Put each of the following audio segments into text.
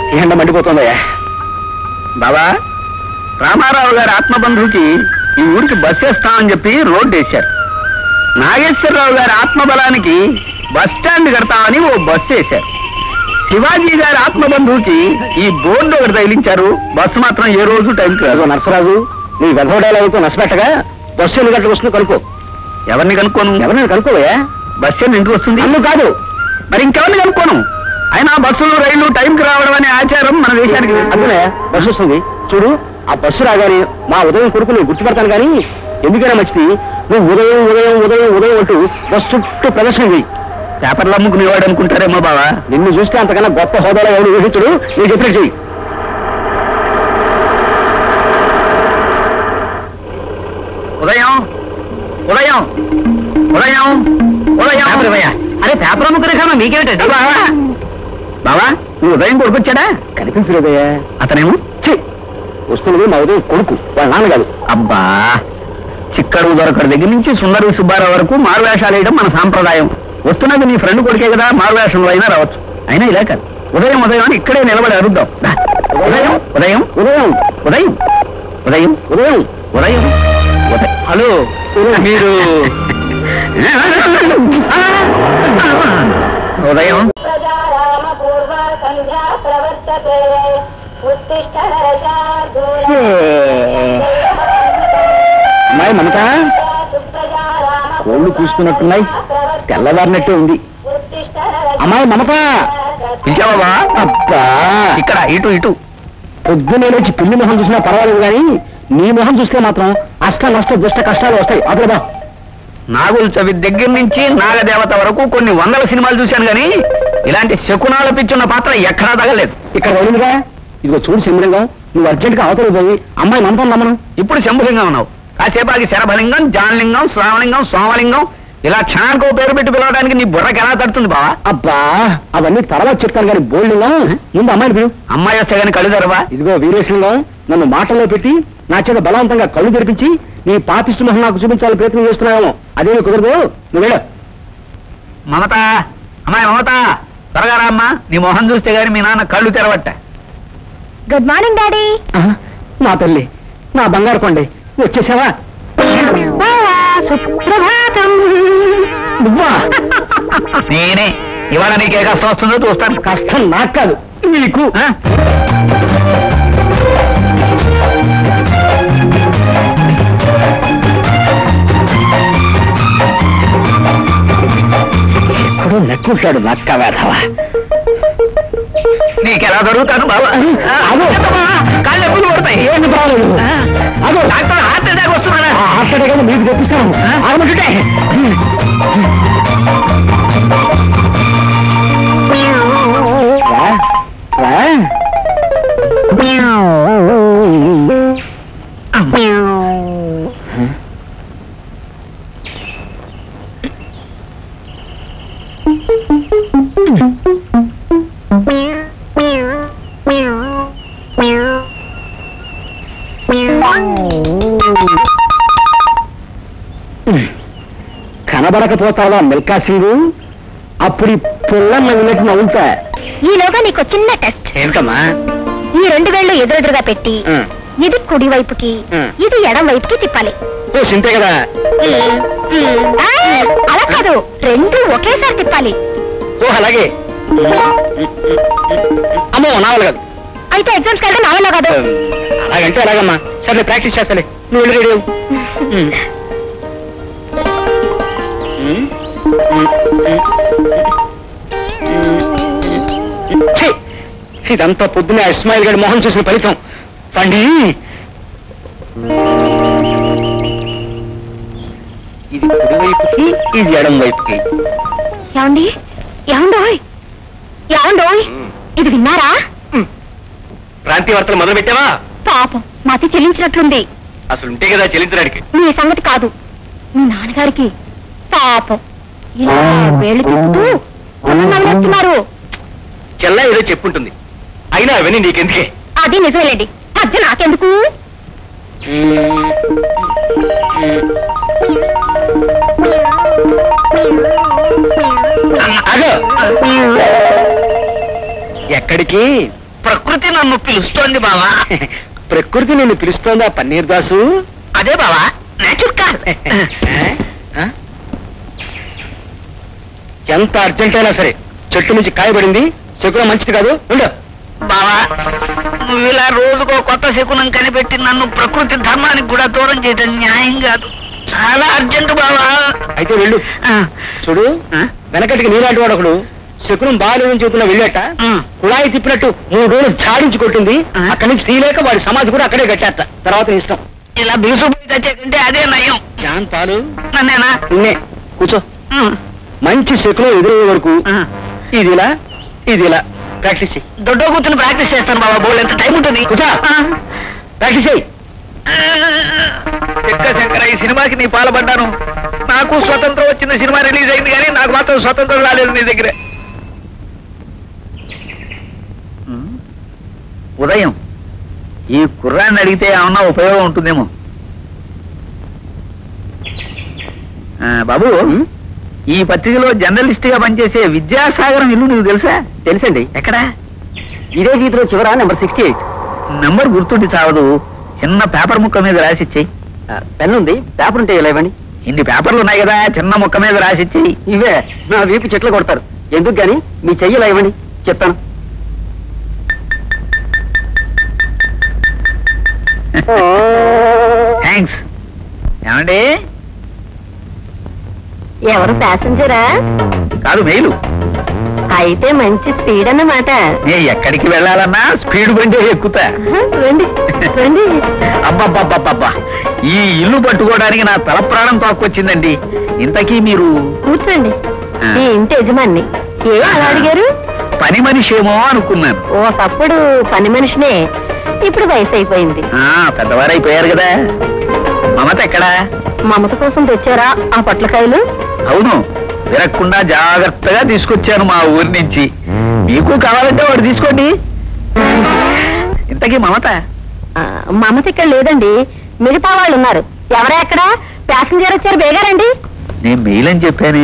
ఎండ మండిపోతుందయ్యా బాబా రామారావు గారి ఆత్మబంధువుకి ఈ ఊరికి బస్ వేస్తామని చెప్పి రోడ్డు వేశారు నాగేశ్వరరావు గారి ఆత్మబలానికి బస్ స్టాండ్ కడతామని ఓ బస్సు వేశారు శివాజీ గారి ఆత్మబంధువుకి ఈ బోర్డు ఒకటి తగిలించారు బస్సు మాత్రం ఏ రోజు టైంకి రాదు అదో నరసరాజు నీ వెధవడాలతో నష్టపెట్టగా బస్సు ఎన్ని గంటలకు వస్తుందో కనుక్కో ఎవరిని కనుక్కోను ఎవరైనా కనుక్కోవయ్యా బస్సు ఎన్ని ఇంటికి వస్తుంది నన్ను కాదు మరి ఇంకెవరిని కనుక్కోను అయినా బస్సులు రైళ్లు టైంకి రావడం అనే ఆచారం మన దేశానికి లేదు. అందునే బస్సు వస్తుంది చూడు ఆ బస్సు రాగానే మా ఉదయం కొడుకు నేను గుర్తుపడతాను కానీ ఎందుకైనా మంచిది నువ్వు ఉదయం ఉదయం ఉదయం ఉదయం అంటూ బస్సు చుట్టూ ప్రదర్శన చెయ్యి పేపర్లు అమ్ముకునేవాడు అనుకుంటారేమో బావా నిన్ను చూస్తే అంతకన్నా గొప్ప హోదాలో ఎవరు ఊహించడు నేను చెప్పినట్టు చెయ్యి ఉదయం ఉదయం ఉదయం ఉదయం అరే పేపర్ అమ్ముకునే మీకేమిటండి బావా బావా నువ్వు ఉదయం కొడుకొచ్చాడా కనిపించలేదయ్యా అతనేమో ఛీ! వస్తున్నది మా ఉదయం కొడుకు వాళ్ళ నాన్న కాదు అబ్బా చిక్కడు దొరకడు దగ్గర నుంచి సుందరి సుబ్బారావు వరకు మారువేషాలు వేయడం మన సాంప్రదాయం వస్తున్నది నీ ఫ్రెండ్ కొడుకే కదా మారువేషంలో అయినా రావచ్చు అయినా ఇలా కాదు ఉదయం ఉదయం అని ఇక్కడే నిలబడి అరుద్దాం రా. ఉదయం ఉదయం ఉదయం ఉదయం ఉదయం ఉదయం ఉదయం ఉదయం హలో మీరు ఉదయం ప్రజారామపూర్వ సంధ్యా ప్రవర్తతే ఉత్తిష్ట నరశార్దూల అమ్మాయి మమత కోళ్ళు కూస్తున్నట్టున్నాయి తెల్లవారినట్టే ఉంది అమ్మాయి మమత పిలిచావా అబ్బా ఇక్కడ ఇటు ఇటు పొద్దునే లేచి పిల్లి మొహం చూసినా పర్వాలేదు కానీ నీ మొహం చూస్తే మాత్రం అష్ట నష్ట దుష్ట కష్టాలు వస్తాయి అదలబా నాగుల చవి దగ్గర నుంచి నాగదేవత వరకు కొన్ని వందల సినిమాలు చూశాను గాని ఇలాంటి శకునాల పిచ్చున్న పాత్ర ఎక్కడా తగలేదు ఇక్కడ వెళ్ళిందిగా ఇదిగో చూడు సింహలింగం నువ్వు అర్జెంట్ గా అవతల పోయి అమ్మాయి మమతం నమ్మను ఇప్పుడు శంభులింగం ఉన్నావు కాసేపాకి శరభలింగం జానలింగం శ్రావలింగం సోమలింగం ఇలా క్షణానికి ఓ పేరు పెట్టి పిలవడానికి నీ బుర్రకి ఎలా తడుతుంది బావా అబ్బా అవన్నీ తర్వాత చెప్తాను కానీ బోల్డింగా ముందు అమ్మాయిని పిలువు అమ్మాయి వస్తే గాని కళ్ళు తెరవా ఇదిగో వీరేశలింగం నన్ను మాటల్లో పెట్టి నా చేత బలవంతంగా కళ్ళు తెరిపించి నీ పాపిస్తు మొహం నాకు చూపించాలని ప్రయత్నం చేస్తున్నావేమో అదేమీ కుదరదు నువ్వు వెళ్ళు మమత అమ్మాయి మమత త్వరగా రామ్మా నీ మొహం చూస్తే గాని మీ నాన్న కళ్ళు తెరవట్ట గుడ్ మార్నింగ్ డాడీ ఆ, నా తల్లి నా బంగారు కొండే వచ్చేసావా సుప్రభాతం నువ్వా నేనే ఇవాళ నీకే కష్టం వస్తుందో చూస్తాను కష్టం నాకు కాదు నీకు ఆ? ఎక్కడో నెక్కుంటాడు నక్క వేధవా నీకెలా దొరుకుతాను బాబా అదో. కాళ్ళు ఎప్పుడు కొడతాయి ఏమి బాగలేదు అదో డాక్టర్ హార్ట్ అటాక్ వస్తున్నాడా అక్కడే కానీ మీకు తెప్పిస్తాను ఆగమంటుంటే రా, రా. కనబడకపోతావా మిల్కా సింగు అప్పుడు ఈ పుల్లన్న ఉన్నట్టు నవ్వుతా ఈలోగా నీకు చిన్న టెస్ట్ ఏంటమ్మా ఈ రెండు వేళ్ళు ఎదురెదురుగా పెట్టి ఆ, ఇది కుడి వైపుకి ఆ. ఇది ఎడం వైపుకి తిప్పాలి ఓ సింతే కదా ఆ, అలా కాదు రెండు ఒకేసారి తిప్పాలి ఓ అలాగే అమ్మో నావల్ కాదు అయితే ఎగ్జామ్స్కి వెళ్ళడం నా వల్ల కాదు అలాగంటే అలాగమ్మా సరే ప్రాక్టీస్ చేస్తాలే నువ్వు వెళ్ళి రెడీ అవ్వు. ఉమ్. ఉమ్. ఉమ్. ఉమ్. ఛీ! ఇదంతా పొద్దునే ఆ ఇస్మాయిల్ గడి మొహం చూసిన ఫలితం పండి ఇది కుడి వైపుకి ఇది ఎడం వైపుకి ఏమండి ఏమండోయ్ ఏమండోయ్ ఇది విన్నారా ప్రాంతీయ వార్తలు మొదలు పెట్టావా పాపం మతి చెల్లించినట్లుంది అసలు ఉంటే కదా చెల్లించడానికి మీ సంగతి కాదు మీ నాన్నగారికి పాపం ఇలా వేళ్ళు తిప్పుతూ అన్నం నవ్వుతున్నారు చెల్ల ఏదో చెప్పుంటుంది అయినా అవన్నీ నీకెందుకే అది నిజమేలేండి మధ్య నాకెందుకు అదో ఎక్కడికి ప్రకృతి నన్ను పిలుస్తోంది బావా ప్రకృతి నిన్ను పిలుస్తోందా పన్నీర్ దాసు అదే బావా నేచురల్ ఆ? ఎంత అర్జెంట్ అయినా సరే చెట్టు నుంచి కాయబడింది శకునం మంచిది కాదు ఉండు బావా నువ్వు ఇలా రోజుకో కొత్త శకునం కనిపెట్టి నన్ను ప్రకృతి ధర్మానికి కూడా దూరం చేయడం న్యాయం కాదు చాలా అర్జెంట్ బావా అయితే వెళ్ళు ఆ, చూడు ఆ, వెనకటికి నీలాంటి వాడు ఒకడు శకునం బాగాలేదని చెబుతున్నా వెళ్ళాట ఆ. కుళాయి తిప్పినట్టు మూడు రోజులు చాడించి కొట్టింది ఆ. అక్కడి నుంచి తీయలేక వాడి సమాధి కూడా అక్కడే కట్టారట తర్వాత నీ ఇష్టం ఇలా బిగుసుపోయి తెచ్చే కంటే అదే నయం జాన్ పాలు నన్నేనా నిన్నే కూర్చో ఉమ్, మంచి శకునం ఎదురయ్యే వరకు ఆ. ఇది ఇలా ఇది ఇలా ప్రాక్టీస్ చెయ్యి దొడ్డో కూర్చుని ప్రాక్టీస్ చేస్తాను బాబా బోల్ ఎంత టైం ఉంటుంది కూర్చో. ఆ. ప్రాక్టీస్ చెయ్యి చెక్క శంకర ఈ సినిమాకి నీ పాల్పడ్డాను నాకు స్వతంత్రం వచ్చిన సినిమా రిలీజ్ అయింది కానీ నాకు మాత్రం స్వతంత్రం రాలేదు నీ దగ్గర ఉదయం ఈ కుర్రాన్ని అడిగితే ఏమన్నా ఉపయోగం ఉంటుందేమో ఆ, బాబు ఈ పత్రికలో జర్నలిస్ట్ గా పనిచేసే విద్యాసాగరం ఇల్లు నీకు తెలుసా తెలుసండి ఎక్కడా ఇదే గీతలో చివర నెంబర్ సిక్స్టీ ఎయిట్ నంబర్ గుర్తుండి చావదు చిన్న పేపర్ ముక్క మీద రాసిచ్చేయి పెన్ ఉంది పేపర్ ఉంటే ఇలా ఇవ్వండి ఇన్ని పేపర్లు ఉన్నాయి కదా చిన్న ముక్క మీద రాసిచ్చేయి ఇవే నా వీపు చెట్లు కొడతారు ఎందుకు గాని మీ చెయ్యి ఇలా ఇవ్వండి చెప్తాను థ్యాంక్స్ ఏమండి ఎవరు ప్యాసింజరా కాదు మెయిలు అయితే మంచి స్పీడ్ అన్నమాట నేను ఎక్కడికి వెళ్ళాలన్నా స్పీడ్ బండి ఎక్కుతా రండి రండి అబ్బబ్బబ్బబ్బబ్బా ఈ ఇల్లు పట్టుకోవడానికి నా తల ప్రాణం తోక్కొచ్చిందండి ఇంతకీ మీరు కూర్చోండి ఆ. ఈ ఇంటి యజమాని ఏ అలా అడిగారు పని మనిషేమో అనుకున్నాను ఒకప్పుడు పని మనిషినే ఇప్పుడు వయసు అయిపోయింది ఆ పెద్దవారైపోయారు కదా మమత ఎక్కడా మమత కోసం తెచ్చారా ఆ పొట్లకాయలు అవును విరక్కుండా జాగ్రత్తగా తీసుకొచ్చాను మా ఊరి నుంచి మీకు కావాలంటే వాడు తీసుకోండి ఇంతకీ మమత ఆ, మమత ఇక్కడ లేదండి మిగతా వాళ్ళు ఉన్నారు ఎవరా ఎక్కడ ప్యాసింజర్ వచ్చారు బేగారండి నేను మెయిల్ అని చెప్పానే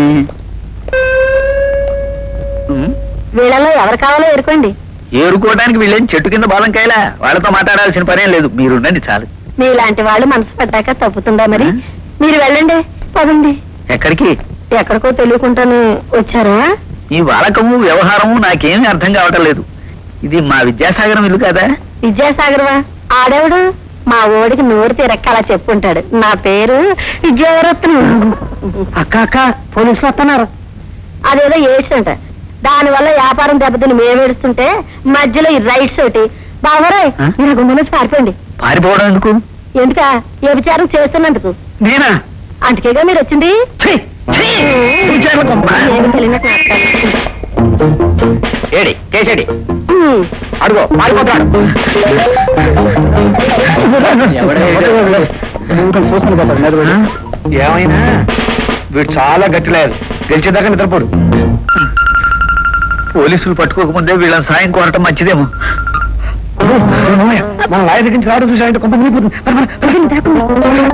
ఉమ్, వీళ్ళలో ఎవరు కావాలో ఎరుకోండి ఏరుకోవడానికి వీళ్ళేం చెట్టు కింద బాలంకాయలా వాళ్ళతో మాట్లాడాల్సిన పనేం లేదు మీరుండండి చాలు మీలాంటి వాళ్ళు మనసు పడ్డాక తప్పుతుందా మరి మీరు వెళ్ళండి పదండి ఎక్కడికి ఎక్కడికో తెలియకుండాను వచ్చారా ఈ వాలకము వ్యవహారము నాకేమీ అర్థం కావటం లేదు ఇది మా విద్యాసాగరం ఇల్లు కదా విద్యాసాగర్వా ఆడేవుడు మా ఓడికి నోరు తిరక్క అలా చెప్పుంటాడు నా పేరు విద్యారత్నం అక్క అక్క పోలీసులు వస్తున్నారు అదేదో ఏడ్చంట దానివల్ల వ్యాపారం దెబ్బతిని మేమేడుస్తుంటే మధ్యలో ఈ రైట్స్ ఒకటి బావరాయ్ ఆ? మీరు గుమ్మ నుంచి పారిపోండి పారిపోవడం ఎందుకు ఎందుక ఏ విచారం చేస్తున్నందుకు నేనా అందుకేగా మీరు వచ్చింది ఛీ! ఛీ! విచారణ కొంప. ఏమీ తెలియనట్టు మాట్లాడుతున్నారు. ఏడి కేసేడి ఉమ్. అడుగో పారిపోతాడు ఏమైనా వీడు చాలా గట్టిలేదు గెలిచేదాకా నిద్రపోడు పోలీసులు పట్టుకోకముందే వీళ్ళని సాయం కోరటం మంచిదేమో మన లాయ దగ్గర నుంచి రావడం చూసాడంటే కొంత మునిగిపోతుంది పద, పద, పద.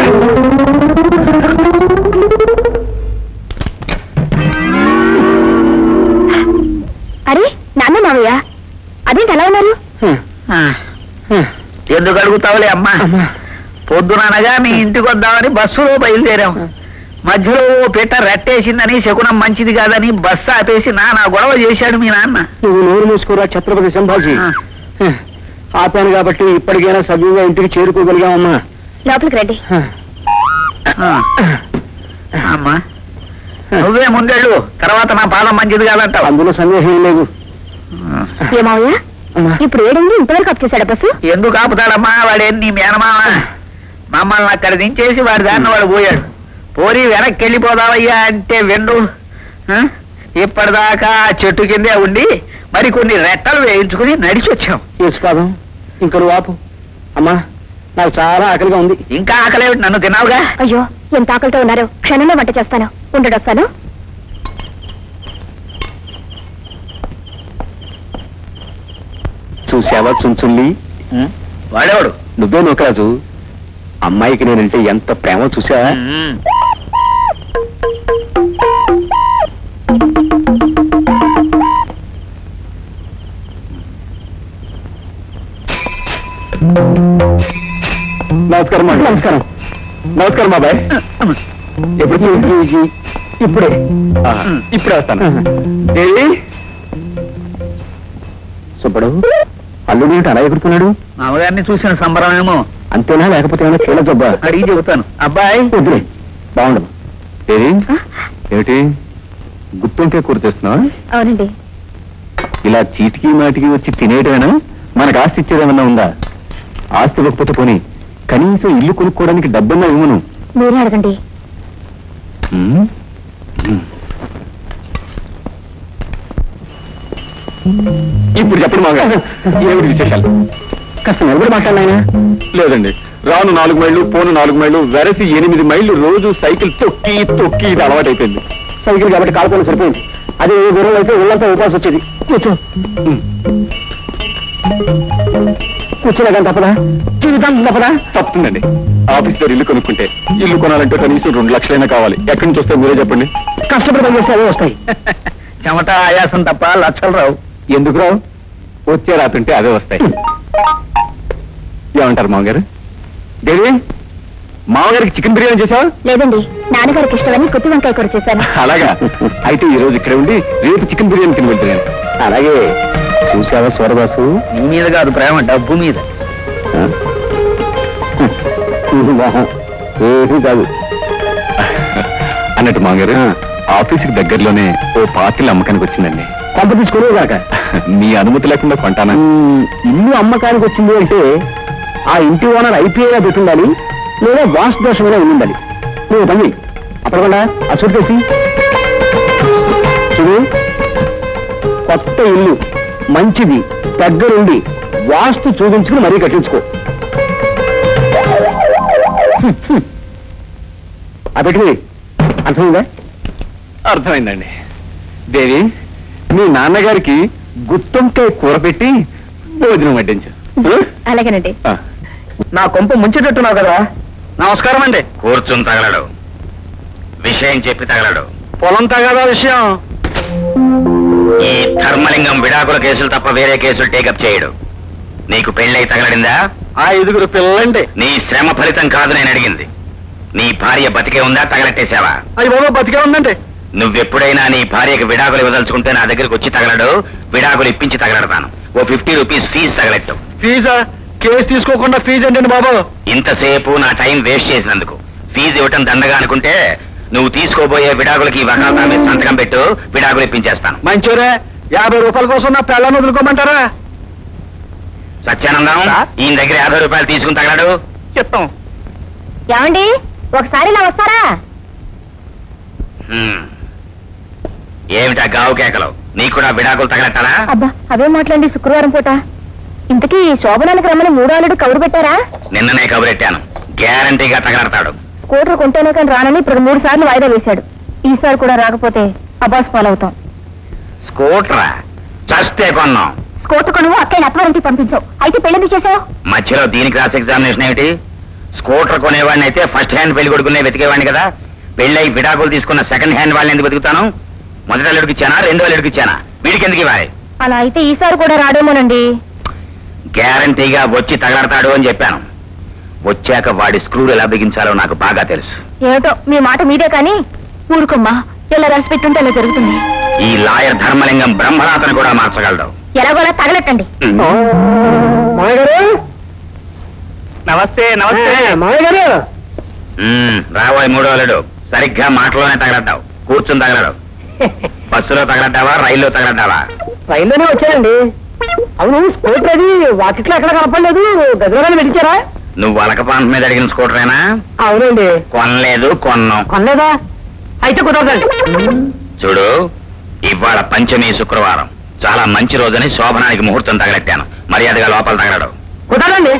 అరే నాన్న మావయ్య అదేంటి ఎలా ఉన్నారు హ్మ్, ఆ, హ్మ్. ఎందుకు అడుగుతావులే అమ్మా అమ్మా. పొద్దుననగా మీ ఇంటికి వద్దామని బస్సులో బయలుదేరాం మధ్యలో ఓ పిట్ట రెట్టేసిందని శకునం మంచిది కాదని బస్సు ఆపేసి నానా గొడవ చేశాడు మీ నాన్న నువ్వు నోరు మూసుకోరా ఛత్రపతి సంభాజీ ఆ. హ్మ్. ఆపాను కాబట్టి ఇప్పటికైనా సవ్యంగా ఇంటికి చేరుకోగలిగామమ్మా లోపలికి రండి హ్మ్. ఆ. అమ్మా నువ్వే ముందెళ్ళు తర్వాత నా పాదం మంచిది కాదంటావు అందులో సందేహం లేదు ఏ మావయ్య అమ్మా. ఇప్పుడు ఏడుంది ఇంతవరకు అప్ చేశాడు బస్సు ఎందుకు ఆపుతాడమ్మా వాడేం నీ మేనమామ మమ్మల్ని అక్కడ దించేసి వాడి దాన్ని వాడు పోయాడు పోరి వెనక్కి వెళ్ళిపోదావయ్యా అంటే వెండు ఆ? ఇప్పటిదాకా ఆ చెట్టు కిందే ఉండి మరి కొన్ని రెట్టలు వేయించుకుని నడిచి వచ్చాం యేసు పాదం ఇంక నువ్వు ఆపు అమ్మా నాకు చాలా ఆకలిగా ఉంది ఇంకా ఆకలేమిటి నన్ను తిన్నావుగా అయ్యో ఎంత ఆకలితో ఉన్నారు క్షణంలో వంట చేస్తాను ఉండడొస్తాను చూసావా చుంచుల్లి వాడేవాడు నువ్వే నూకరాజు అమ్మాయికి నేనంటే ఎంత ప్రేమ చూసావా ఉమ్. నమస్కారం అండి నమస్కారం నమస్కారం బాబాయ్ ఎప్పుడు ఇప్పుడే ఇప్పుడే వస్తాను ఏది సుబ్బడు అల్లుడు ఏంటి అలా ఎగురుతున్నాడు మామగారిని చూసిన సంబరమేమో అంతేనా లేకపోతే ఏమైనా కీళ్ళ జబ్బా అడిగి చెబుతాను అబ్బాయి వద్దులే బాగుండదు ఏది ఏమిటి గుత్తుంటే కూర తెస్తున్నావా అవునండి ఇలా చీటికి మాటికి వచ్చి తినేయటమేనా మనకు ఆస్తి ఇచ్చేదేమన్నా ఉందా ఆస్తి ఇవ్వకపోతే పోనీ కనీసం ఇల్లు కొనుక్కోవడానికి డబ్బన్నా ఇవ్వను మీరే అడగండి ఉమ్. ఉమ్. ఇప్పుడు చెప్పండి మాగా ఏమిటి విశేషాలు కాస్త నిలబడి మాట్లాడినాయన లేదండి రాను నాలుగు మైళ్ళు పోను నాలుగు మైళ్ళు వెరసి ఎనిమిది మైళ్ళు రోజు సైకిల్ తొక్కి తొక్కి ఇది అలవాటైపోయింది సైకిల్ కాబట్టి కాలుకోవడం సరిపోయింది అదే ఏ దూరం అయితే ఒళ్ళంతా ఉపాసి వచ్చేది కూర్చో కూర్చోలేదని తప్పదా జీవితం తప్పదా తప్పుతుందండి ఆఫీస్ లో ఇల్లు కొనుక్కుంటే ఇల్లు కొనాలంటే కనీసం రెండు లక్షలైనా కావాలి ఎక్కడి నుంచి వస్తే మీరే చెప్పండి కష్టపడి పని చేస్తే అవే వస్తాయి చెమట ఆయాసం తప్ప లక్షలు రావు ఎందుకు రావు వచ్చే రాతుంటే అవే వస్తాయి ఏమంటారు మామగారు దేవి మామగారికి చికెన్ బిర్యానీ చేసావా లేదండి నాన్నగారికి ఇష్టమని గుత్తి వంకాయ కూర చేశాను అలాగా అయితే ఈ రోజు ఇక్కడ ఉండి రేపు చికెన్ బిర్యానీ తిని వెళ్తున్నాను అలాగే చూసావా స్వరదాసు నీ మీద కాదు ప్రేమ డబ్బు మీద ఏది కాదు అన్నట్టు మామగారు ఆఫీస్కి దగ్గరలోనే ఓ పార్టీలు అమ్మకానికి వచ్చిందండి కొంత తీసుకోలేదాక మీ అనుమతి లేకుండా కొంటానా ఇల్లు అమ్మకానికి వచ్చింది అంటే ఆ ఇంటి ఓనర్ ఐపీఐగా పెట్టుండాలి లేదా వాస్తు దోషంగా ఉండాలి నువ్వు పని అప్పటికుండా ఆ సూట్ కేసి చూడు కొత్త ఇల్లు మంచిది దగ్గరుండి వాస్తు చూపించుకుని మరీ కట్టించుకో ఆ పెట్టుకుని అర్థమైందా అర్థమైందండి దేవి మీ నాన్నగారికి గుత్తంకాయ కూర పెట్టి భోజనం వడ్డించు అలాగేనండి ఆ. నా కొంప ముంచేటట్టున్నావు కదా నమస్కారం అండి కూర్చుని తగలడు విషయం చెప్పి తగలడు పొలం తగదా విషయం ఈ ధర్మలింగం విడాకుల కేసులు తప్ప వేరే కేసులు టేకప్ చేయడు నీకు పెళ్ళై తగలడిందా ఆ ఐదుగురు పిల్లలండి నీ శ్రమ ఫలితం కాదు నేను అడిగింది నీ భార్య బతికే ఉందా తగలెట్టేశావా అది బాబు బతికే ఉందండి నువ్వెప్పుడైనా నీ భార్యకి విడాకులు ఇవ్వదలుచుకుంటే నా దగ్గరికి వచ్చి తగలడు విడాకులు ఇప్పించి తగలడతాను ఓ ఫిఫ్టీ రూపీస్ ఫీజు తగలెట్టు ఫీజా కేసు తీసుకోకుండా ఫీజు అండి బాబు ఇంతసేపు నా టైం వేస్ట్ చేసినందుకు ఫీజు ఇవ్వటం దండగా అనుకుంటే నువ్వు తీసుకోబోయే విడాకులకి ఈ వకాల్తా మీద సంతకం పెట్టు విడాకులు ఇప్పించేస్తాను మంచోరే యాభై రూపాయల కోసం నా పిల్లని వదులుకోమంటారా సత్యానందం సార్? ఈయన దగ్గర యాభై రూపాయలు తీసుకుని తగలడు చెప్తాం ఏమండి ఒకసారి ఇలా వస్తారా హ్మ్. ఏమిటా గావు కేకలు నీకు కూడా విడాకులు తగలట్టాలా అబ్బా అవే మాట్లాడి శుక్రవారం పూట ఇంతకీ శోభనానికి రమ్మని మూడాలుడు కబురు పెట్టారా నిన్ననే కబురెట్టాను గ్యారంటీగా తగలడతాడు స్కూటర్ కొంటేనే కానీ రానని ఇప్పుడు మూడు సార్లు వాయిదా వేశాడు ఈసారి కూడా రాకపోతే అబాస్ పాలవుతాం స్కూటరా చస్తే కొన్నాం స్కూటర్ కొనువు అక్కయ్య అత్వారింటికి పంపించావు అయితే పెళ్లి చేసావు మధ్యలో దీనికి రాసి ఎగ్జామినేషన్ ఏమిటి స్కూటర్ కొనేవాడిని అయితే ఫస్ట్ హ్యాండ్ పెళ్లి కొడుకునే వెతికేవాడిని కదా పెళ్ళై విడాకులు తీసుకున్న సెకండ్ హ్యాండ్ వాళ్ళని ఎందుకు వెతుకుతాను మొదటి అల్లుడికి ఇచ్చానా రెండో అల్లుడికి ఇచ్చానా వీడికి ఎందుకు ఇవ్వాలి అలా అయితే ఈసారి కూడా రాడేమోనండి గ్యారంటీగా వచ్చి తగలడతాడు అని చెప్పాను వచ్చాక వాడి స్క్రూలు ఎలా బిగించాలో నాకు బాగా తెలుసు ఏమిటో మీ మాట మీదే కానీ ఊరుకోమ్మా ఇలా రాసి పెట్టుంటే అలా జరుగుతుంది ఈ లాయర్ ధర్మలింగం బ్రహ్మరాతను కూడా మార్చగలడు ఎలాగోలా తగలెట్టండి మామయ్య గారు నమస్తే నమస్తే మామయ్య గారు ఉమ్, రాబోయే మూడో అల్లుడు సరిగ్గా మాటలోనే తగలడ్డావు కూర్చుని తగలడు బస్సులో తగలడ్డావా రైల్లో తగలడ్డావా రైల్లోనే వచ్చానండి అవును స్కూటర్ అది వాకిట్లో ఎక్కడ కనపడలేదు గదిలోనే పెట్టించారా నువ్వు అలకపాంత మీద అడిగిన స్కూటరేనా అవునండి కొనలేదు కొన్నాం కొనలేదా అయితే కుదరదండి చూడు ఇవాళ పంచమి శుక్రవారం చాలా మంచి రోజని శోభనానికి ముహూర్తం తగలెట్టాను మర్యాదగా లోపల తగలడు కుదరదండి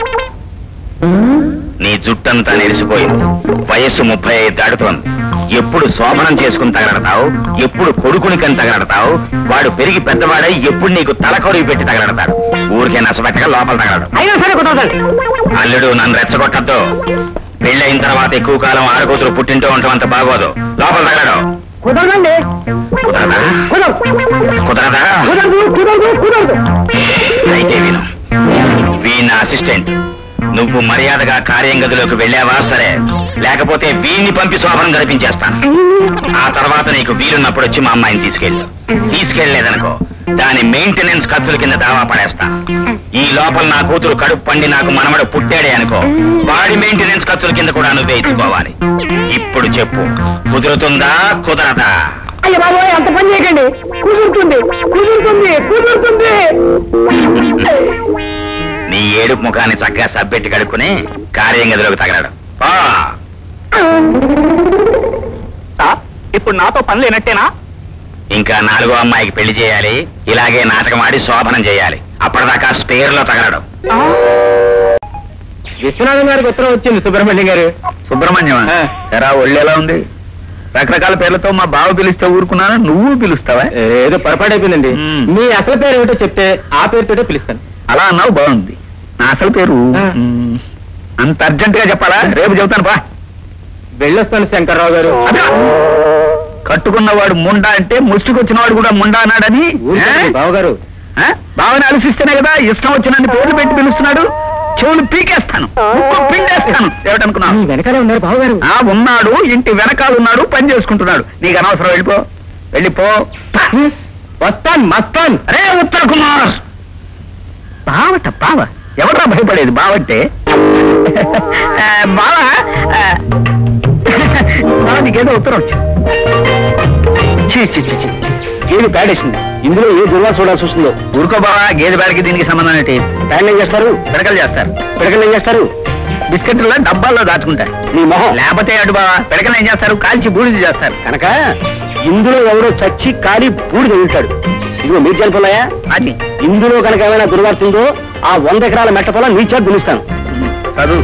నీ జుట్టంతా నెరిసిపోయింది వయస్సు ముప్పై ఐదు దాటుతోంది ఎప్పుడు శోభనం చేసుకుని తగలడతావు ఎప్పుడు కొడుకుని కని తగలడతావు వాడు పెరిగి పెద్దవాడై ఎప్పుడు నీకు తలకొరిగి పెట్టి తగలడతాడు ఊరికే నచ్చబెట్టగా లోపల తగలడు అయినా సరే కుదరదండి అల్లుడు నన్ను రెచ్చగొట్టద్దు పెళ్ళయిన తర్వాత ఎక్కువ కాలం ఆడకూతురు పుట్టింటూ ఉండటం అంత బాగోదు లోపల తగలడు కుదరదండి కుదరదా కుదరదు కుదరదా కుదరదు కుదరదు కుదరదు అయితే విను వీణ అసిస్టెంట్ నువ్వు మర్యాదగా కార్యం గదిలోకి వెళ్ళావా సరే లేకపోతే వీణ్ణి పంపి శోభనం జరిపించేస్తాను ఆ తర్వాత నీకు వీలున్నప్పుడు వచ్చి మా అమ్మాయిని తీసుకెళ్ళు తీసుకెళ్లేదనుకో దాని మెయింటెనెన్స్ ఖర్చుల కింద దావా పడేస్తా ఈ లోపల నా కూతురు కడుపు పండి నాకు మనవడు పుట్టాడే అనుకో వాడి మెయింటెనెన్స్ ఖర్చుల కింద కూడా నువ్వే ఇచ్చుకోవాలి ఇప్పుడు చెప్పు కుదురుతుందా కుదరదా అయ్య బాబోయ్ అంత పని చేయకండి కుదురుతుంది కుదురుతుంది కుదురుతుంది నీ ఏడుపు ముఖాన్ని చక్కగా సబ్బెట్టి కడుక్కుని కార్యం గదిలోకి తగలడు పో. ఇప్పుడు నాతో పని లేనట్టేనా ఇంకా నాలుగో అమ్మాయికి పెళ్లి చేయాలి ఇలాగే నాటకం ఆడి శోభనం చేయాలి అప్పటిదాకా స్పేర్ లో తగలడు విశ్వనాథం గారికి ఉత్తరం వచ్చింది సుబ్రహ్మణ్యం గారు సుబ్రహ్మణ్యం ఆ. ఎరా ఒళ్ళు ఎలా ఉంది రకరకాల పేర్లతో మా బావ పిలిస్తే ఊరుకున్నాను నువ్వు పిలుస్తావా ఏదో పొరపాటు అయిపోయిందండి మ్మ్. మీ అసలు పేరు ఏమిటో చెప్తే ఆ పేరుతోటే పిలుస్తాను అలా అన్నావు బాగుంది నా అసలు పేరు ఆ. మ్, అంత అర్జెంట్ గా చెప్పాలా రేపు చెబుతాను బా వెళ్ళొస్తాను శంకర్రావు గారు అదే. కట్టుకున్నవాడు ముండా అంటే ముసుగుకొచ్చినవాడు కూడా ముండా అన్నాడని ఊరుకోండి, బావగారు ఆ? బావని ఆలోచిస్తేనే కదా ఇష్టం వచ్చినన్ని పేర్లు పెట్టి పిలుస్తున్నాడు చెవులు పీకేస్తాను ముక్కు పిండేస్తాను ఏమిటనుకున్నావు మీ వెనకాలే ఉన్నారు బావగారు ఆ ఉన్నాడు ఇంటి వెనకాల ఉన్నాడు పని చేసుకుంటున్నాడు నీకు అనవసరం వెళ్ళిపో వెళ్ళిపో వస్తాన్ మస్తాన్ అరే ఉత్తర కుమార్ బావట బావ ఎవరా భయపడేది బావంటే ఆ, బావ ఆ, బావ నీకేదో ఉత్తరం వచ్చి చీ చీ చీ చీ ఏది పేడేసింది ఇందులో ఏ దుర్వా చూడాల్సి వస్తుందో ఊరుకో బావా గేదె బాడికి దీనికి సంబంధం ఏంటి ప్యాన్ ఏం చేస్తారు పిడకలు చేస్తారు పిడకలు ఏం చేస్తారు బిస్కెట్లో డబ్బాల్లో దాచుకుంటారు నీ మొహం లేకపోతే అటు బావా పిడకలు ఏం చేస్తారు కాల్చి బూడిద చేస్తారు కనుక ఇందులో ఎవరో చచ్చి కాలి బూడి తగులుతాడు ఇదిగో మీరు జనపలాయా అది ఇందులో కనుక ఏమైనా దుర్వార్త ఉందో ఆ వంద ఎకరాల మెట్ట పొలం నీ చేతి దున్నిస్తాను చదువు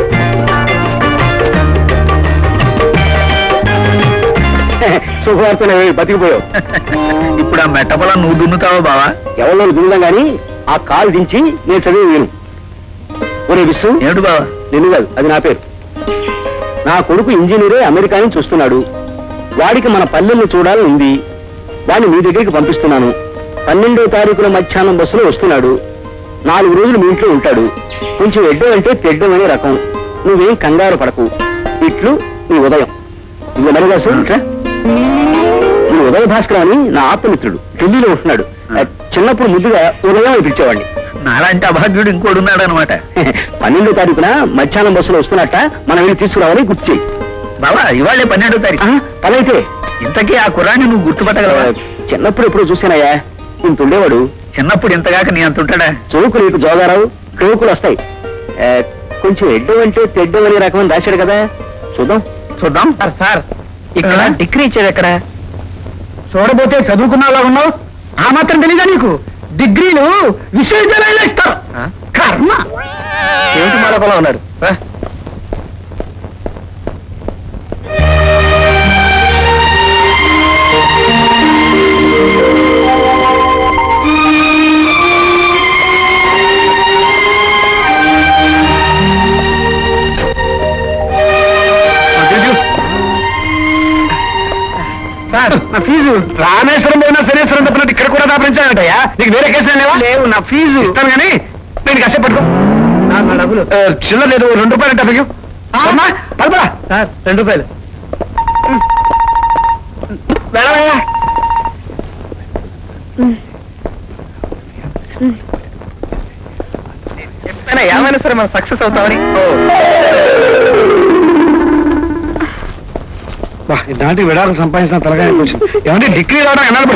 శుభవార్తనే బతికిపోయావు ఇప్పుడు ఆ మెట్ట పొలం నువ్వు దున్నుతావా బావా ఎవరిలో దున్నుదాం కానీ ఆ కాలు దించి నేను చదివి విను ఒరే విశ్వం ఏమిటి బావా నిన్ను కాదు అది నా పేరు నా కొడుకు ఇంజనీరే అమెరికా నుంచి వస్తున్నాడు వాడికి మన పల్లెల్ని చూడాలని ఉంది వాడిని మీ దగ్గరికి పంపిస్తున్నాను పన్నెండో తారీఖున మధ్యాహ్నం బస్సులో వస్తున్నాడు నాలుగు రోజులు మీ ఇంట్లో ఉంటాడు కొంచెం ఎడ్డం అంటే తెడ్డం అనే రకం నువ్వేం కంగారు పడకు ఇట్లు నీ ఉదయం ఇదిగో మరిదాసు ఇట్లా ఈ ఉదయ భాస్కర్ అని నా ఆత్మమిత్రుడు ఢిల్లీలో ఉంటున్నాడు ఆ, చిన్నప్పుడు ముద్దుగా ఉదయం అని పిలిచేవాడిని నాలాంటి అభాగ్యుడు ఇంకోడు ఉన్నాడు అనమాట పన్నెండో తారీఖున మధ్యాహ్నం బస్సులో వస్తున్నట్ట మనం వెళ్ళి తీసుకురావాలని గుర్తు చేయి బావా ఇవాళే పన్నెండో తారీఖు పదైతే ఇంతకీ ఆ కుర్రాన్ని నువ్వు గుర్తుపట్టగలవా చిన్నప్పుడు ఎప్పుడు చూసానయ్యా ఇంత ఉండేవాడు చిన్నప్పుడు ఇంతగాక నీ అంత ఉంటాడా చౌకు నీకు జోగారావు చౌకులు వస్తాయి ఆ, కొంచెం ఎడ్డం అంటే తెడ్డం అనే రకం రాశాడు కదా చూద్దాం చూద్దాం సార్ ఇక్కడ డిగ్రీ ఇచ్చేది ఎక్కడ చూడబోతే చదువుకున్నాలా ఉన్నావు ఆ మాత్రం తెలీదా నీకు డిగ్రీలు విశ్వవిద్యాలయంలో ఇస్తారు కర్మ ఏంటి మరొకలా ఉన్నాడు రా. సార్ నా ఫీజు రామేశ్వరం పోయినా శనేశ్వరం తప్పినట్టు ఇక్కడ కూడా దాపరించాలంటయ్యా నీకు వేరే కేసులు లేవా లేవు నా ఫీజు ఇస్తాను కానీ నేను కష్టపడుకో డబ్బులు చిల్లర లేదు రెండు రూపాయలు డబ్బు పదపరా సార్ రెండు రూపాయలు వెళ్ళవయ్యా చెప్తానా ఏమైనా సరే మనం సక్సెస్ అవుతామని దాంట్లో విడాలు సంపాదించిన తలగా ఏమంటే డిగ్రీ రావడం ఎన్నాళ్ళు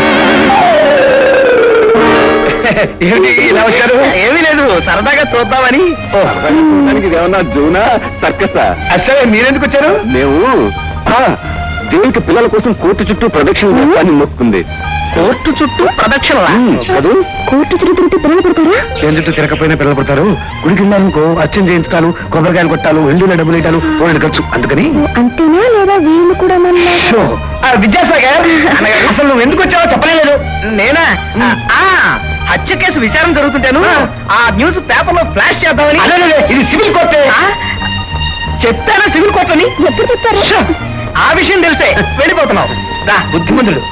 ఏంటి ఇలా వచ్చారు ఏమీ లేదు సరదాగా చూద్దామని ఏమన్నా జూనా సర్కస్ అసలు మీరెందుకు వచ్చారు మేము దేవునికి పిల్లల కోసం కోర్టు చుట్టూ ప్రదక్షిణ చేస్తానని మొక్కుంది కోర్టు చుట్టూ ప్రదక్షిణ చదువు కోర్టు చుట్టూ తిరిగితే పిల్లలు పడతారా ఏం చుట్టూ తిరగకపోయినా పిల్లలు పడతారు గుడికి వెళ్ళాలనుకో అర్చన చేయించాలు కొబ్బరికాయలు కొట్టాలు వెండిలో డబ్బులు ఇవ్వటాలు పోయిన ఖర్చు అందుకని అంతేనా లేదా వీళ్ళు కూడా మనలాగా షో. ఆ, విద్యాసాగర్ అసలు నువ్వు ఎందుకు వచ్చావో చెప్పలేదు నేనా ఆ, హత్య కేసు విచారణ జరుగుతుంటాను ఆ న్యూస్ పేపర్ లో ఫ్లాష్ చేద్దామని ఇది సివిల్ కోర్టు చెప్తానా సివిల్ కోర్టు అని ఎప్పుడు చెప్తారు షో. ఆ విషయం తెలిసే వెళ్ళిపోతున్నావు రా, బుద్ధిమంతుడు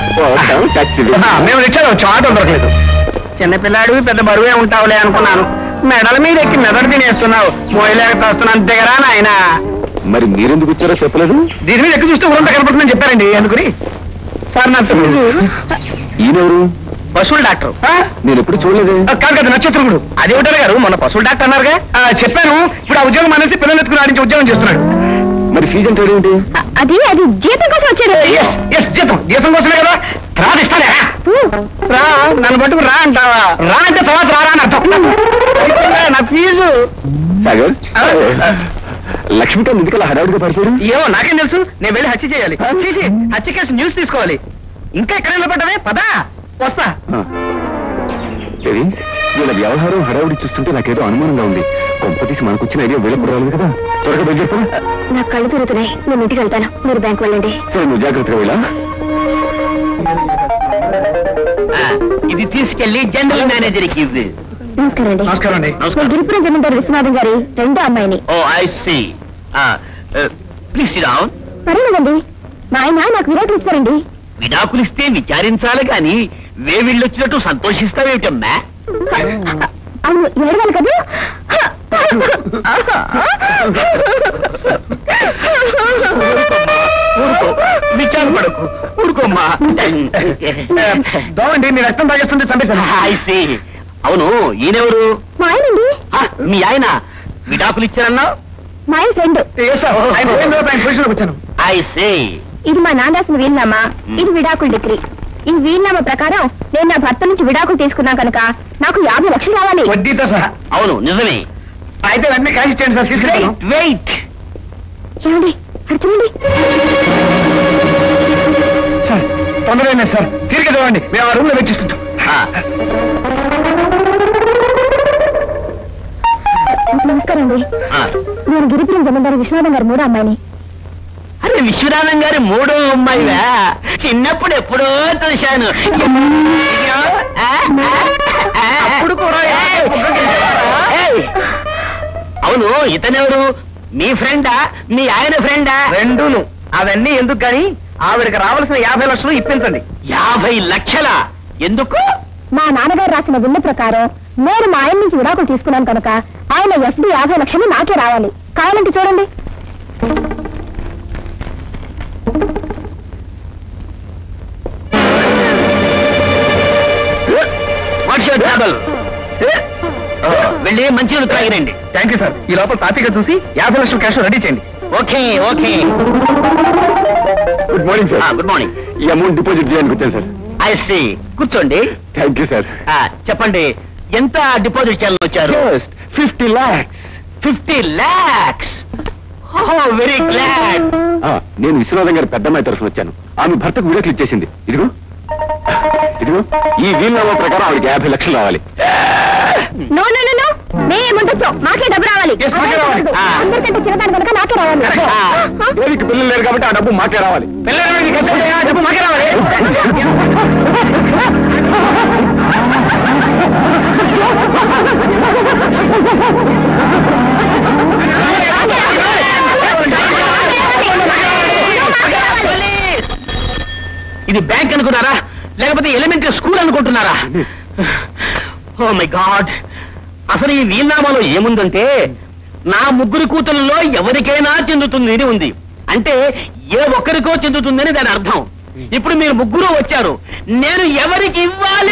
ఆ, మేము రిక్షాలో వచ్చాం ఆటో దొరకలేదు చిన్నపిల్లాడు పెద్ద బరువే ఉంటావులే అనుకున్నాను మెడల మీద ఎక్కి మెదడు తినేస్తున్నావు మోయలేక తోస్తున్నాను దిగరా నాయన మరి మీరెందుకు వచ్చారో చెప్పలేదు దీని మీద ఎక్కి చూస్తే ఊరంతా కనపడుతుందని చెప్పారండి అందుకని సార్ నా తమ్ముడు ఈయనెవరు పశువుల డాక్టర్ నేను ఎప్పుడు చూడలేదు కాదు కదా నక్షత్రముడు అదేమిటారు గారు మొన్న పశువుల డాక్టర్ అన్నారుగా ఆ, చెప్పాను ఇప్పుడు ఆ ఉద్యోగం అనేసి పిల్లలు ఎత్తుకుని ఆడించి ఉద్యోగం చేస్తున్నాడు మరి ఫీజు అంటే ఏంటి అది అది జీతం కోసం వచ్చాడు ఎస్ ఎస్ జీతం జీతం కోసమే కదా తర్వాత ఇస్తానే రా నన్ను పట్టుకు రా అంటావా రా అంటే తర్వాత రారా అని అర్థం అయిపోయిందా నా ఫీజు సాగర్ లక్ష్మికాంత్ ఎందుకలా హడావుడిగా పడిపోయాడు ఏమో నాకేం తెలుసు నేను వెళ్ళి హత్య చేయాలి చేసి హత్య కేసు న్యూస్ తీసుకోవాలి ఇంకా ఎక్కడ నిలబడ్డవే పదా వస్తా ఆ. ఏది వీళ్ళ వ్యవహారం హడావుడి చూస్తుంటే నాకేదో అనుమానంగా ఉంది కొంపతీసి మనకు వచ్చిన ఐడియా వీళ్ళప్పుడు రాలేదు కదా త్వరగా బయలుదేరుతాను నా కళ్ళు తిరుగుతున్నాయి నేను ఇంటికి వెళ్తాను మీరు బ్యాంక్ వెళ్ళండి సరే నువ్వు జాగ్రత్తగా వెళ్ళా ఇది తీసుకెళ్లి జనరల్ మేనేజర్కి ఇవ్వు నమస్కారం అండి నమస్కారం అండి నేను గిరిపురం జమీందారు విశ్వనాథం గారి రెండో అమ్మాయిని oh I see please down పర్వాలేదండి మా ఆయన నాకు విరాట్లు ఇస్తారండి విడాకులిస్తే విచారించాలి గాని వేవిళ్ళొచ్చినట్టు సంతోషిస్తావేమిటమ్మా అవును ఏడవాలి కదా ఊరుకో విచార పడకు ఊరుకోమ్మా దోవండి మీ రక్తం తాగేస్తుంటే చంపేశాను ఐ సి అవును ఈయనెవరు మా ఆయనండి ఆ, మీ ఆయన విడాకులు ఇచ్చారన్నావు మా ఆయన ఫ్రెండ్ ఏ సార్ ఆయన పోయిన తర్వాత ఆయన పొజిషన్లోకి వచ్చాను ఐ సే ఇది మా నాన్న రాసిన వీలునామా ఇది విడాకుల డిగ్రీ ఈ వీలునామా ప్రకారం నేను నా భర్త నుంచి విడాకులు తీసుకున్నా కనుక నాకు యాభై లక్షలు రావాలి వడ్డీతో సహా అవును నిజమే అయితే వెంటనే క్యాష్ ఇచ్చేయండి సార్ తీసుకెళ్తాను వెయిట్ ఏమండి అటు చూడండి సార్ తొందరగా లేదు సార్ తిరిగి చూడండి మేము ఆ రూమ్ లో వెచ్చిస్తుంటాం నమస్కారం అండి నేను గిరిపురం జమీందారు విశ్వనాథం గారు మూడో అమ్మాయిని అరే విశ్వనాథం గారి మూడో అమ్మాయివా చిన్నప్పుడు ఎప్పుడో చూశాను అప్పుడు కూడా ఏయ్! అవును ఇతనెవరు మీ ఫ్రెండా మీ ఆయన ఫ్రెండా రెండును అవన్నీ ఎందుకు కానీ ఆవిడకి రావాల్సిన యాభై లక్షలు ఇప్పించండి యాభై లక్షల ఎందుకు మా నాన్నగారు రాసిన విన్న ప్రకారం నేను మా ఆయన నుంచి విడాకులు తీసుకున్నాను కనుక ఆయన ఎఫ్డి యాభై లక్షలు నాకే రావాలి కావాలంటే చూడండి వాట్స్ యువర్ ట్రాబుల్ వెళ్ళి మంచిగా తాగిరండి థ్యాంక్ యూ సార్ ఈ లోపల తాపిక చూసి యాభై లక్షల క్యాష్ రెడీ చేయండి okay okay good morning sir good morning ఈ అమౌంట్ డిపాజిట్ చేయడానికి వచ్చాను సార్ ఐ సి కూర్చోండి థ్యాంక్ యూ సార్ ఆ, చెప్పండి ఎంత డిపాజిట్ చేయాలని వచ్చారు just fifty lakhs fifty lakhs oh very glad నేను విశ్వనాథం గారి పెద్దమ్మాయి తరఫున వచ్చాను ఆమె భర్తకు విడాకులు ఇచ్చేసింది ఇదిగో ఇదిగో ఈ వీలునామా ప్రకారం ఆవిడకి యాభై లక్షలు రావాలి నో నో నో నో మేముండొచ్చు మాకే డబ్బు రావాలి Yes, మాకే రావాలి. ఆ, అందరికంటే చిన్నదాని కనుక నాకే రావాలి ఆ, దేనికి పిల్లలు లేరు కాబట్టి ఆ డబ్బు మాకే రావాలి పిల్లలు డబ్బు మాకే రావాలి ఇది బ్యాంక్ అనుకున్నారా లేకపోతే ఎలిమెంటరీ స్కూల్ అనుకుంటున్నారా ఓ మై గాడ్ అసలు ఈ వీల్నామాలో ఏముందంటే నా ముగ్గురు కూతుళ్ళలో ఎవరికైనా చెందుతుంది అని ఉంది అంటే ఏ ఒక్కరికో చెందుతుందని దాని అర్థం ఇప్పుడు మీరు ముగ్గురు వచ్చారు నేను ఎవరికి ఇవ్వాలి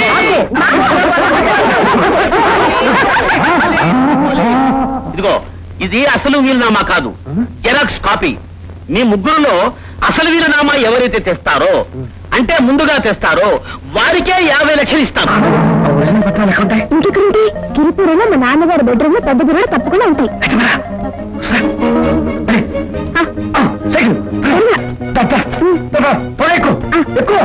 ఇదిగో ఇది అసలు వీలునామా కాదు జెరాక్స్ కాపీ మీ ముగ్గురులో అసలు వీలునామా ఎవరైతే తెస్తారో అంటే ముందుగా తెస్తారో వారికే యాభై లక్షలు ఇస్తాను ఇంకెక్కడుంటాయి గిరిపూరంలో మా నాన్నగారి బెడ్రూమ్ లో పెద్ద బిర్రలు తప్పకుండా ఉంటాయి ఆ, ఎక్కువ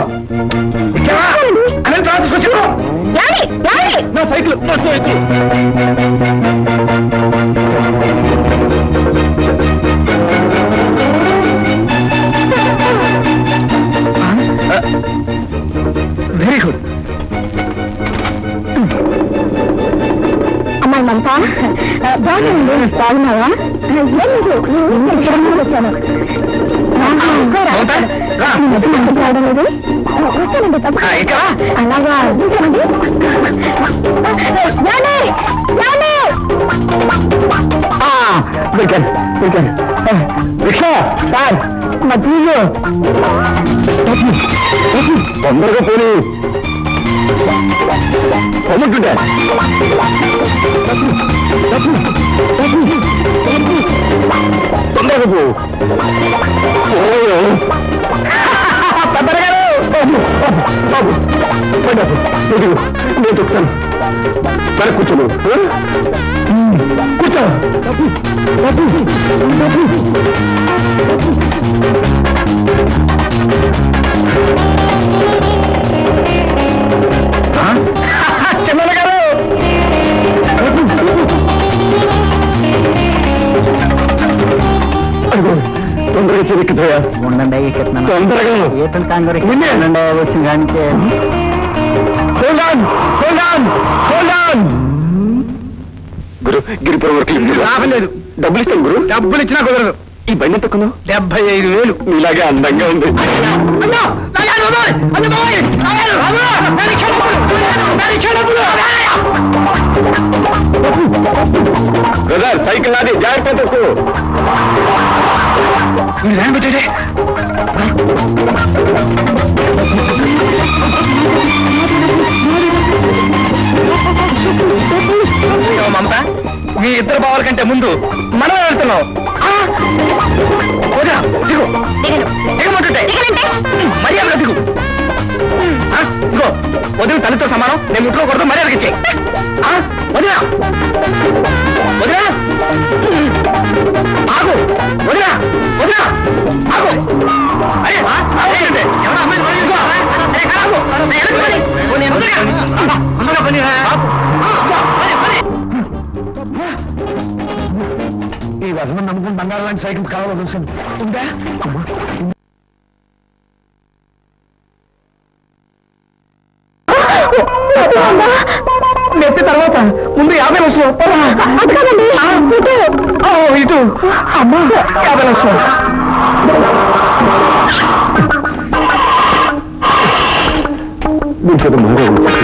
అనంత తీసుకొచ్చు యాడి, యాడి. నా సైకిల్ నా సైకిల్ వెరీ గుడ్ అమ్మాయి మమత ఆ, బాగున్నానండి బాగున్నావా ఆ, ఏం లేదు నేను ఇక్కడ నుండి వచ్చాను ఆ, కూర. మమత, రా. నేను ఎప్పుడు ఇంటికి రావడం లేదు ఆ, వస్తానండి తప్ప ఆ, ఇక్కడ. అలాగా ఇంకేమండి ఏమండి? ఏమండి? దొరికాను దొరికాను ఆ, రిక్షా సార్ నా ఫీజు తొందరగా పోనీ పొమ్మంటుంటే తొందరగా పో ఓయో పెద్దగారు బాబు బాబు ఇదిగో నేను చెప్తాను సరే కూర్చోను కూర్చో చిన్న గారు అదిగో, తొందరగా చెరుక్కుతాయా ఉండండి ఎక్కిస్తున్నాను తొందరగా ఏపీ కాంగ్రెస్ నిన్నే. ఉండండి వచ్చిన కానీ Hold on! Hold on! Hold on! గురు గిరిపురం వరకు లాభం లేదు. డబ్బులు ఇస్తాను గురు డబ్బులు ఇచ్చినా కుదరదు ఈ బండి ఎంత కొన్నావు డెబ్బై ఐదు వేలు మీలాగే అందంగా ఉంది బ్రదర్ సైకిల్ నాది జాగ్రత్త తక్కువ మమత మీ ఇద్దరు బావల కంటే ముందు మనం వెళ్తున్నాం వదినా, దిగు దిగను దిగమంటుంటే దిగనంటే మర్యాద దిగు ఆ, ఇదిగో వదిన తల్లితో సమానం నేను ముట్టుకోకూడదు మర్యాదకి ఇచ్చే వదినా వదినా ఆగు వదినా వదినా ఆగు అరే అదేంటంటే ఎవరో అమ్మాయి వదిలి ఇదిగో. అరే, కాదు. నేను వెనక్కి పడి. ఓ, నేను వదిలిగా. అబ్బా, తొందరగా పని రా. ఆ, అబ్బా, పని, పని. ఈ వదనం నమ్ముకుని బంగారం లాంటి సైకిల్ కావాలో చూసాను ఉందా అమ్మా. నెత్తి తర్వాత ముందు యాభై లక్షలు ఓ, ఇటు అమ్మా యాభై లక్షలు మీకు మారే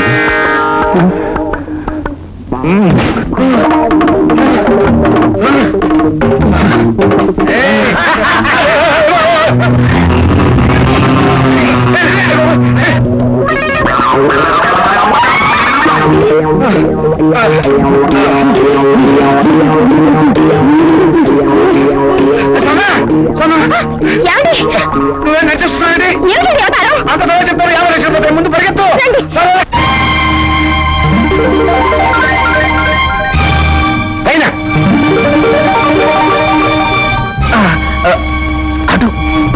ఏమండి నువ్వే నటిస్తున్నాడు ఏమిటి దేవతారు అంత బాగా చెప్తారు యాభై లక్షలు పోతాయి. ముందు పరిగెత్తు రండి. పైన ఆ, ఆ, అటు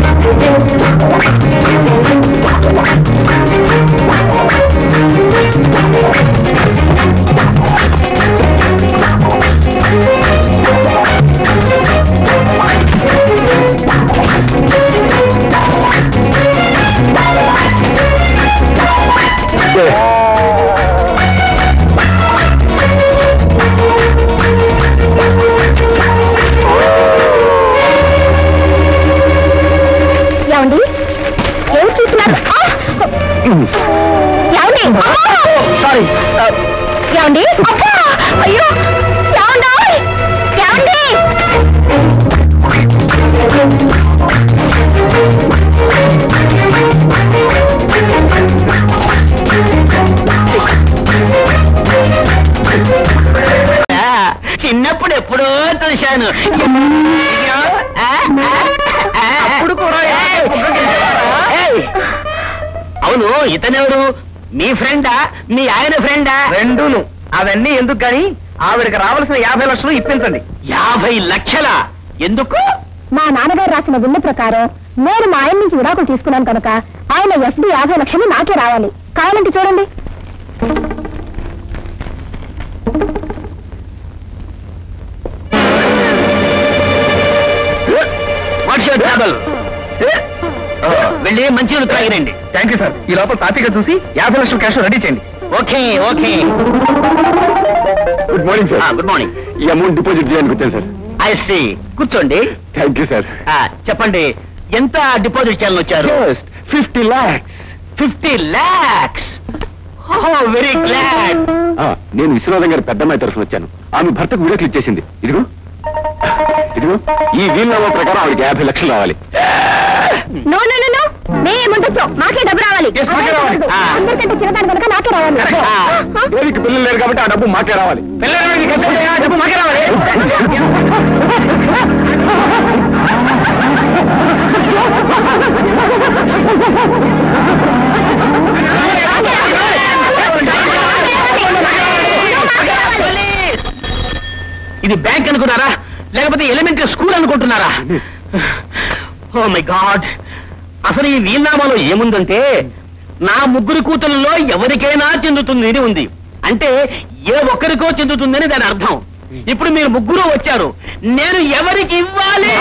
ఏమండి ఏమి చూస్తున్నారు ఆ! ఏమండి సారీ ఏమండి అబ్బా! అయ్యో ఏమండి ఏమండి చిన్నప్పుడు ఎప్పుడో చూశాను అప్పుడు కూడా అవును ఇతనెవరు మీ ఫ్రెండా మీ ఆయన ఫ్రెండా రెండును అవన్నీ ఎందుకు గాని ఆవిడకి రావాల్సిన యాభై లక్షలు ఇప్పించండి యాభై లక్షల ఎందుకు మా నాన్నగారు రాసిన విన్న ప్రకారం నేను మా ఆయన నుంచి విడాకులు తీసుకున్నాను కనుక ఆయన ఎఫ్డి యాభై లక్షలు నాకే రావాలి కావాలంటే చూడండి వాట్స్ యువర్ ట్రావెల్ వెళ్ళి మంచి తాగిరండి థ్యాంక్ యూ సార్ ఈ లోపల తాపిగా చూసి యాభై లక్షల క్యాష్ రెడీ చేయండి okay okay good morning sir good morning ఈ అమౌంట్ డిపాజిట్ చేయడానికి వచ్చాను సార్ ఐ సి కూర్చోండి థ్యాంక్ యూ సార్ ఆ, చెప్పండి ఎంత డిపాజిట్ చేయాలని వచ్చారు just fifty lakhs fifty lakhs very glad నేను విశ్వనాథం గారి పెద్దమ్మాయి తరఫున వచ్చాను ఆమె భర్తకు విడాకులు ఇచ్చేసింది ఇదిగో ఇదిగో ఈ వీలునామా ప్రకారం ఆవిడకి యాభై లక్షలు రావాలి నో నో నో నో మేముండొచ్చు మాకే డబ్బు రావాలి Yes, మాకే రావాలి. ఆ. అందరికంటే చిన్నదాని కనుక నాకే రావాలి ఆ? దేవికి పిల్లలు లేరు కాబట్టి ఆ డబ్బు మాకే రావాలి డబ్బు మాకే రావాలి ఇది బ్యాంక్ అనుకున్నారా లేకపోతే ఎలిమెంటరీ స్కూల్ అనుకుంటున్నారా ఓ మై గాడ్ అసలు ఈ వీల్నామాలో ఏముందంటే నా ముగ్గురు కూతుళ్ళలో ఎవరికైనా చెందుతుంది అని ఉంది అంటే ఏ ఒక్కరికో చెందుతుందని దాని అర్థం ఇప్పుడు మీరు ముగ్గురు వచ్చారు నేను ఎవరికి ఇవ్వాలి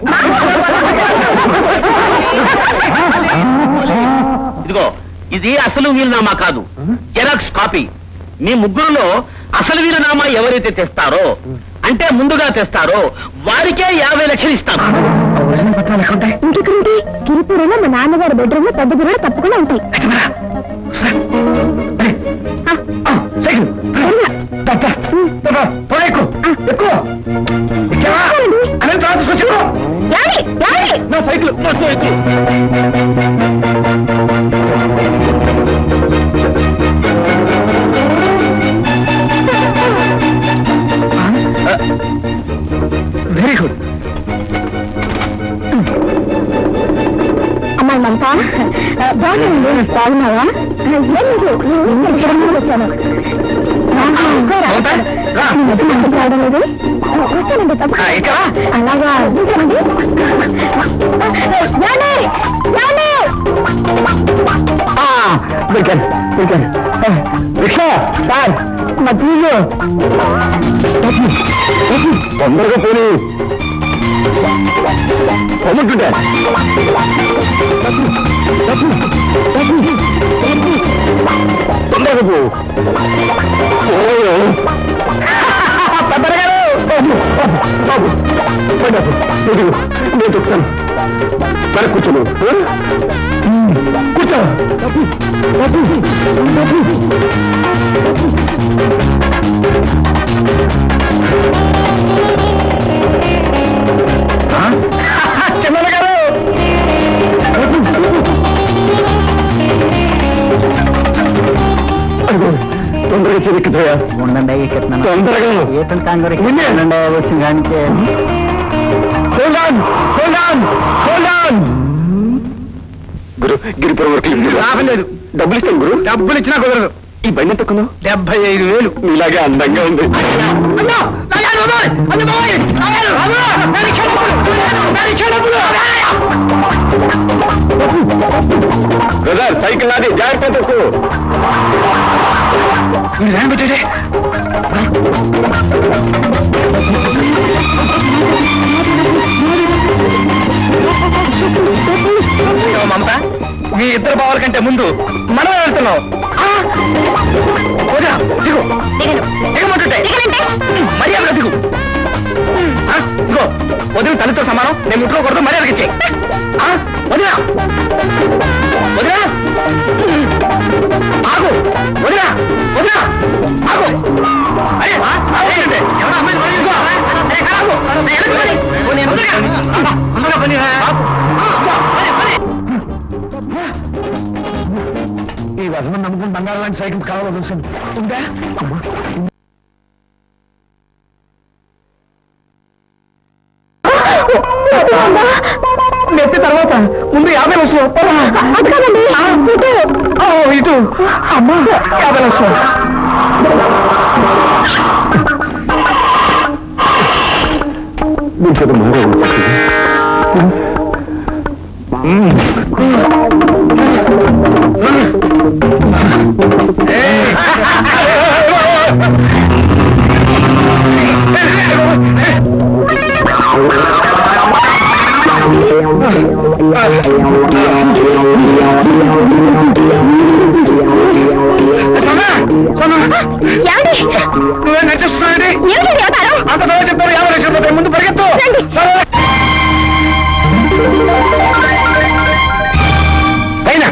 ఇదిగో ఇది అసలు వీలునామా కాదు జెరాక్స్ కాపీ మీ ముగ్గురులో అసలు వీలునామా ఎవరైతే తెస్తారో అంటే ముందుగా తెస్తారో వారికే యాభై లక్షలు ఇస్తాను ఇంకెక్కడుంటి గిరిపురంలో మా నాన్నగారి బెడ్రూమ్ లో పెద్ద బిరువులు తప్పకుండా ఉంటాయి ఆ, ఏమండి? ఏమండి? నా సైకిల్ నా సైకిల్ వెరీ గుడ్ అమ్మాయి మమత ఆ, బాగున్నానండి బాగున్నావా ఆ, ఏం లేదు నేను ఇక్కడ వచ్చాను మమత, రా. రావడం లేదు ఆ, వస్తానండి తప్ప ఆ, ఇక్కడ? అలాగా చూసానండి ఏమండి? ఏమండి? దొరికాను దొరికాను రిక్షా సార్ నా ప్లీజ్ తొందరగా పోనీ పొమ్ముంటుంటే తొందరగా పో పెద్దగారు బాబు పోయి బాబు ఇదిగో, నేను చెప్తాను మరి కూర్చోను కూర్చో చిన్న గారు అదిగో, తొందరగా చెరుక్కుతాయా ఉండండి ఎక్కిస్తున్నాను తొందరగా ఏటంటే కంగారు నిన్నే. ఉండండి వచ్చిన కానికే Hold on! Hold on! Hold on! గురు గిరిపురం వరకు లాభం లేదు. డబ్బులు ఇస్తాను గురు డబ్బులు ఇచ్చినా కుదరదు ఈ బండి ఎంతకున్నావు డెబ్బై ఐదు వేలు నీలాగే అందంగా ఉంది బ్రదర్ సైకిల్ నాది జాగ్రత్త తెచ్చు మమత మీ ఇద్దరు బావల కంటే ముందు మనం వెళ్తున్నాం వదినా, దిగు దిగను. దిగమంటుంటే దిగనంటే? మర్యాద దిగు ఆ, ఇదిగో వదిన తల్లితో సమానం నేను ముట్టుకోకూడదు మర్యాదకి ఇచ్చే వదినా వదినా ఆగు వదినా వదినా ఆగు అరే అదేంటి? ఎవరో అమ్మాయిని కొనేది ఇదిగో. అరే, కాదు. నేను వెనక్కి పోనీ. పోనీ, వదినా. అబ్బా, తొందరగా పోనీ. ఆగు. ఆ, పోనీ, పోనీ. ఈ వసనం నమ్ముకుని బంగారం లాంటి సైకిల్ కావాలని చూసింది ఉందా నెత్తి తర్వాత ముందు యాభై లక్షలు అది కాదండి ఇటు. ఓ, ఇటు అమ్మా యాభై లక్షలు మీకు అది మారే ఏమండి? నువ్వే నటిస్తున్నాడు ఏమిటి వ్యవహారం? అంత దూరం చెప్తారు యాభై లక్షలు రూపాయలు ముందు పరిగెత్తు రండి. పైన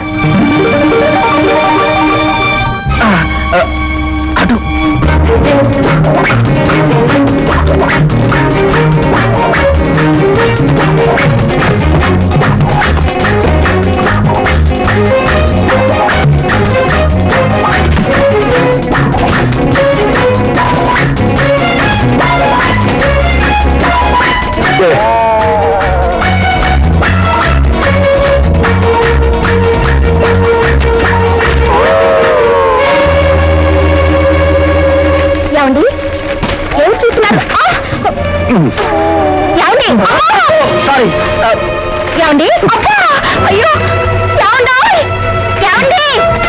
ఆ, ఆ, అటు ఏమండి సారీ ఏమండి అబ్బా! అయ్యో ఏమండి ఏమండి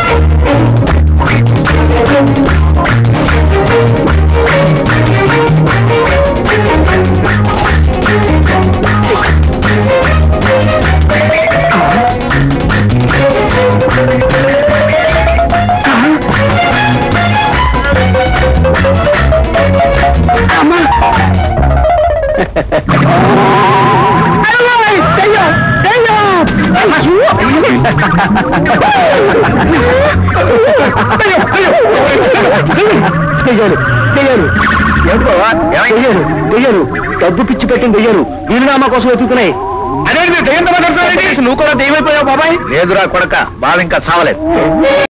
దెయ్యాలు దెయ్యాలు దెయ్యాలు దెయ్యాలు డబ్బు పిచ్చి పెట్టిన దెయ్యాలు వీలునామా కోసం వెతుకుతున్నాయి అదే మీరు దెయ్యంతో మాట్లాడుతున్నారండి నువ్వు కూడా దెయ్యమైపోయావు బాబాయ్ లేదురా కొడక బావ ఇంకా చావలేదు